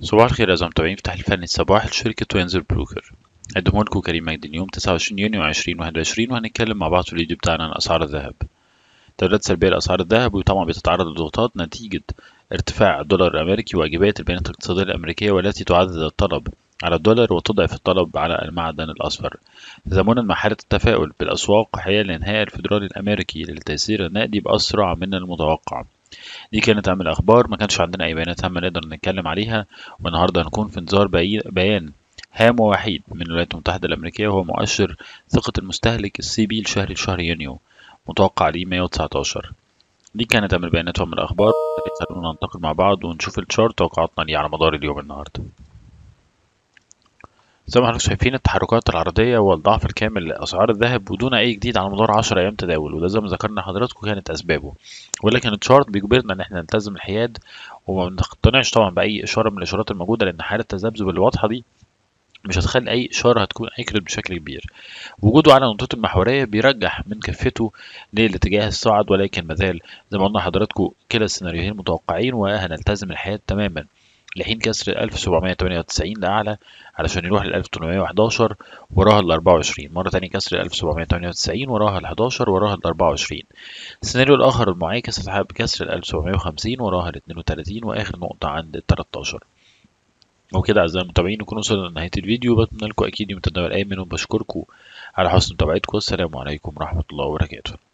صباح الخير يا متابعين في تحليل فني الصباح لشركة وينزر بروكر قدمه لكم كريم مجدي اليوم 29 يونيو 2021 وهنتكلم مع بعض في الفيديو بتاعنا عن أسعار الذهب تداولات سلبية لأسعار الذهب وطبعا بتتعرض لضغوطات نتيجة ارتفاع الدولار الأمريكي وواجبات البيانات الاقتصادية الأمريكية والتي تعزز الطلب على الدولار وتضعف الطلب على المعدن الأصفر تزامنا مع حالة التفاؤل بالأسواق حيال إنهاء الفيدرالي الأمريكي للتيسير النقدي بأسرع من المتوقع دي كانت أهم الأخبار ما كانش عندنا أي بيانات هامة نقدر نتكلم عليها والنهاردة هنكون في انتظار بيان هام ووحيد من الولايات المتحدة الأمريكية وهو مؤشر ثقة المستهلك السي بي الشهري لشهر يونيو متوقع ليه 119 دي كانت أهم البيانات وأهم الأخبار خلونا ننتقل مع بعض ونشوف الشارت توقعاتنا ليه على مدار اليوم النهارده زي ما حضرتك شايفين التحركات العرضية والضعف الكامل لأسعار الذهب ودون أي جديد على مدار 10 أيام تداول وده زي ما ذكرنا لحضراتكم كانت أسبابه ولكن الشارت بيجبرنا إن احنا نلتزم الحياد وما بنقتنعش طبعا بأي إشارة من الإشارات الموجودة لأن حالة التذبذب الواضحة دي مش هتخلي أي إشارة هتكون أكرت بشكل كبير وجوده على النقطة المحورية بيرجح من كفته للاتجاه الصاعد ولكن مازال زي ما قلنا لحضراتكم كلا السيناريوهين متوقعين وهنلتزم الحياد تماما لحين كسر 1798 لأعلى علشان يروح ل 1811 وراها ال 24 مرة تانية كسر 1798 وراها ال 11 وراها ال 24 السيناريو الآخر المعاكس هتحقق بكسر ال 1750 وراها ال 32 وآخر نقطة عند ال 13 وكده أعزائي المتابعين نكون وصلنا لنهاية الفيديو بتمنى لكم أكيد يوم تداول آمن وبشكركم على حسن متابعتكم والسلام عليكم ورحمة الله وبركاته